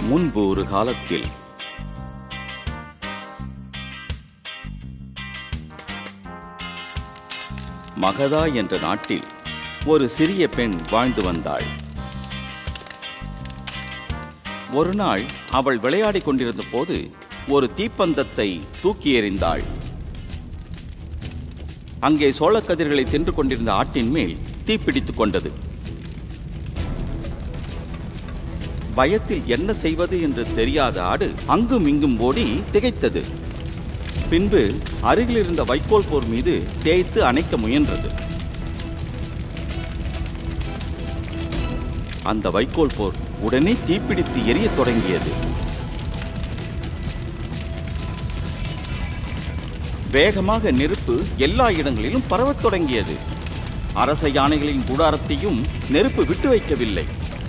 முன்பு ஒரு காலத்தில் மகதா என்ற நாட்டில் ஒரு சிறிய பெண் வாழ்ந்து வந்தாள் ஒரு நாள் அவள் விளையாடிக் கொண்டிருந்த போது ஒரு தீப்பந்தத்தை தூக்கி எறிந்தாள் அங்கே சோளக்கதிர்களை தின்று கொண்டிருந்த ஆட்டின் மேல் தீப்பிடித்துக் கொண்டது பயத்தில் என்ன செய்வது என்று தெரியாத ஆடு அங்கும் இங்கும் ஓடி திகைத்தது பின்பு அருகில் இருந்த வைக்கோல் போர் மீது தேய்த்து அணைக்க முயன்றது அந்த வைக்கோல் போர் உடனே தீப்பிடித்து எரியத் தொடங்கியது வேகமாக நெருப்பு எல்லா இடங்களிலும் பரவத் தொடங்கியது அரச யானைகளின் கூடாரத்தையும் நெருப்பு விட்டு வைக்கவில்லை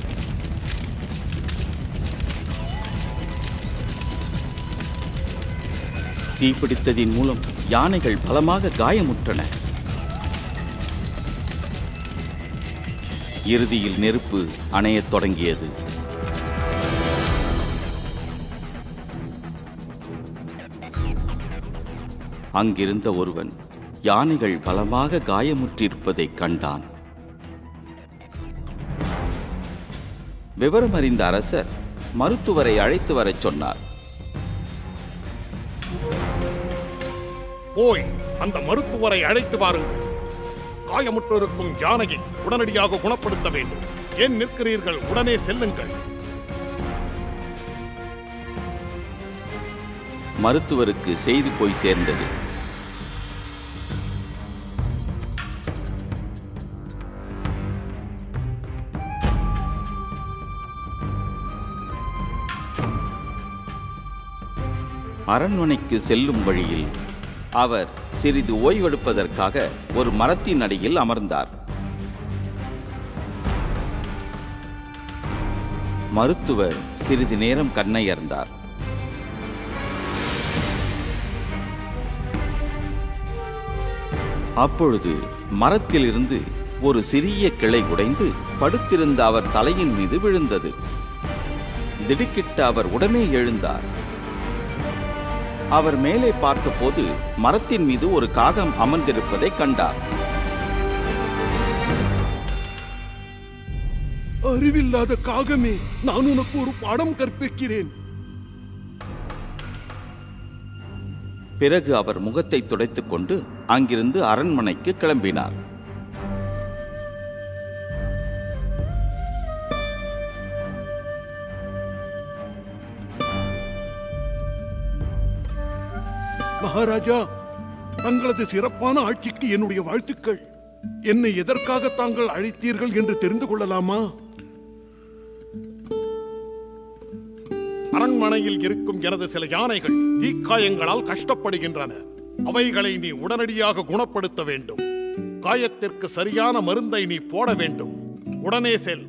தீப்பிடித்ததின் மூலம் யானைகள் பலமாக காயமுற்றன இறுதியில் நெருப்பு அணையத் தொடங்கியது அங்கிருந்த ஒருவன் யானைகள் பலமாக காயமுற்றிருப்பதைக் கண்டான் விவரம் அறிந்த அரசர் மருத்துவரை அழைத்து வரச் சொன்னார் போய் அந்த மருத்துவரை அழைத்து வாருங்கள் காயமுற்றிருக்கும் யானையை உடனடியாக குணப்படுத்த வேண்டும் ஏன் நிற்கிறீர்கள் உடனே செல்லுங்கள் மருத்துவருக்கு செய்தி போய் சேர்ந்தது அரண்மனைக்கு செல்லும் வழியில் அவர் சிறிது ஓய்வெடுப்பதற்காக ஒரு மரத்தின் அடியில் அமர்ந்தார் மருத்துவர் சிறிது நேரம் கண்ணயர்ந்தார் அப்பொழுது மரத்திலிருந்து ஒரு சிறிய கிளை உடைந்து படுத்திருந்த அவர் தலையின் மீது விழுந்தது திடுக்கிட்டு அவர் உடனே எழுந்தார் அவர் மேலே பார்த்தபோது மரத்தின் மீது ஒரு காகம் அமர்ந்திருப்பதை கண்டார் அறிவில்லாத காகமே நான் உனக்கு ஒரு பாடம் கற்பிக்கிறேன் பிறகு அவர் முகத்தை துடைத்துக் கொண்டு அங்கிருந்து அரண்மனைக்கு கிளம்பினார் மகாராஜா தங்களது சிறப்பான ஆட்சிக்கு என்னுடைய வாழ்த்துக்கள் என்னை எதற்காக தாங்கள் அழைத்தீர்கள் என்று தெரிந்து கொள்ளலாமா அரண்மனையில் இருக்கும் எனது சில யானைகள் தீக்காயங்களால் கஷ்டப்படுகின்றன அவைகளை நீ உடனடியாக குணப்படுத்த வேண்டும் காயத்திற்கு சரியான மருந்தை நீ போட வேண்டும் உடனே செல்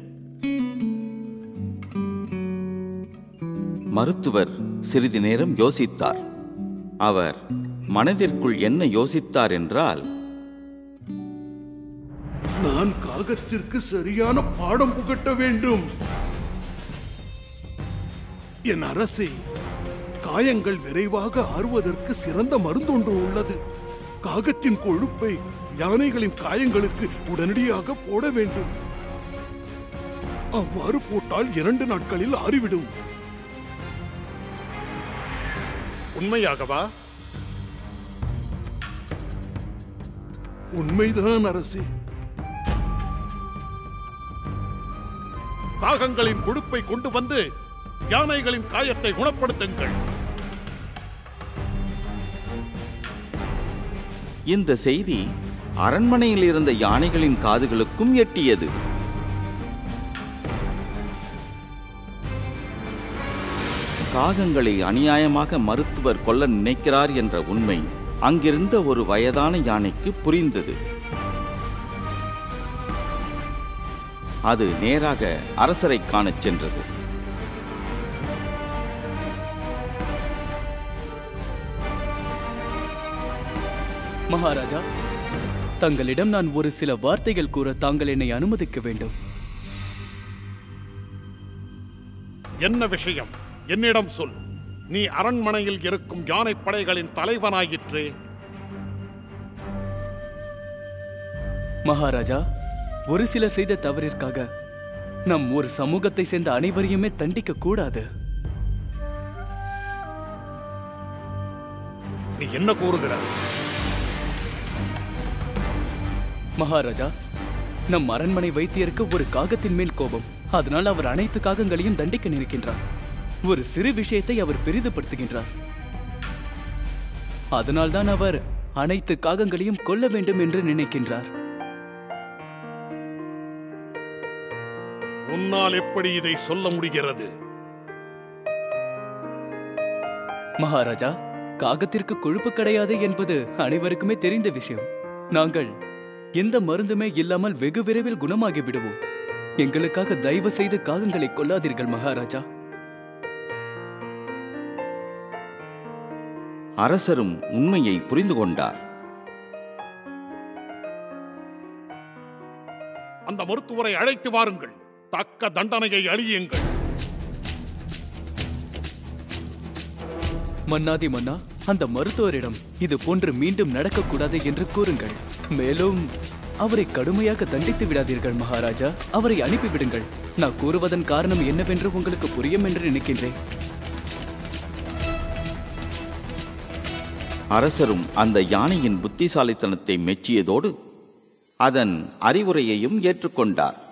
மருத்துவர் சிறிது நேரம் யோசித்தார் அவர் மனதிற்குள் என்ன யோசித்தார் என்றால் நான் காகத்திற்கு சரியான பாடம் புகட்ட வேண்டும் என் அரசே காயங்கள் விரைவாக ஆறுவதற்கு சிறந்த மருந்தொன்று உள்ளது காகத்தின் கொழுப்பை யானைகளின் காயங்களுக்கு உடனடியாக போட வேண்டும் அவ்வாறு போட்டால் இரண்டு நாட்களில் ஆறிவிடும் உண்மையாகவா உண்மைதான் அரசே காகங்களின் கொழுப்பை கொண்டு வந்து யானைகளின் காயத்தை குணப்படுத்துங்கள் இந்த செய்தி அரண்மனையில் இருந்த யானைகளின் காதுகளுக்கும் எட்டியது காகங்களை அநியாயமாக மருத்துவர் கொல்ல நினைக்கிறார் என்ற உண்மை அங்கிருந்த ஒரு வயதான யானைக்கு புரிந்தது அது நேராக அரசரை காணச் சென்றது மகாராஜா தங்களிடம் நான் ஒரு சில வார்த்தைகள் கூற தாங்கள் என்னை அனுமதிக்க வேண்டும் என்ன விஷயம் என்னிடம் சொல் நீ அரண்மனையில் இருக்கும் யானைப்படைகளின் தலைவனாயிற்றே மகாராஜா ஒரு சிலர் செய்த தவறிற்காக நம் ஒரு சமூகத்தை சேர்ந்த அனைவரையுமே தண்டிக்க கூடாது நீ என்ன கூறுகிறாய் மகாராஜா நம் அரண்மனை வைத்தியருக்கு ஒரு காகத்தின் மேல் கோபம் அதனால் அவர் அனைத்து காகங்களையும் தண்டிக்க நினைக்கின்றார் ஒரு சிறு விஷயத்தை அவர் பெரிதுபடுத்துகின்றார் அதனால்தான் அவர் அனைத்து காகங்களையும் கொல்ல வேண்டும் என்று நினைக்கின்றார் உன்னால் எப்படி இதை சொல்ல முடிகிறது மகாராஜா காகத்திற்கு கொழுப்பு கிடையாது என்பது அனைவருக்குமே தெரிந்த விஷயம் நாங்கள் எந்த மருந்துமே இல்லாமல் வெகு விரைவில் குணமாகி விடுவோம் எங்களுக்காக தயவு செய்து காகங்களை கொல்லாதீர்கள் மகாராஜா அரசரும் உண்மையை புரிந்து கொண்டார் அந்த மருத்துவரை அழைத்து வாருங்கள் தக்க தண்டனையை அழியுங்கள் மன்னாதி மன்னா அந்த மருத்துவரிடம் இது போன்று மீண்டும் நடக்கக்கூடாது என்று கூறுங்கள் மேலும் அவரை கடுமையாக தண்டித்து விடாதீர்கள் மகாராஜா அவரை அனுப்பிவிடுங்கள் நான் கூறுவதன் காரணம் என்னவென்று உங்களுக்கு புரியும் என்று நினைக்கின்றேன் அரசரும் அந்த யானையின் புத்திசாலித்தனத்தை மெச்சியதோடு அதன் அறிவுரையையும் ஏற்றுக்கொண்டார்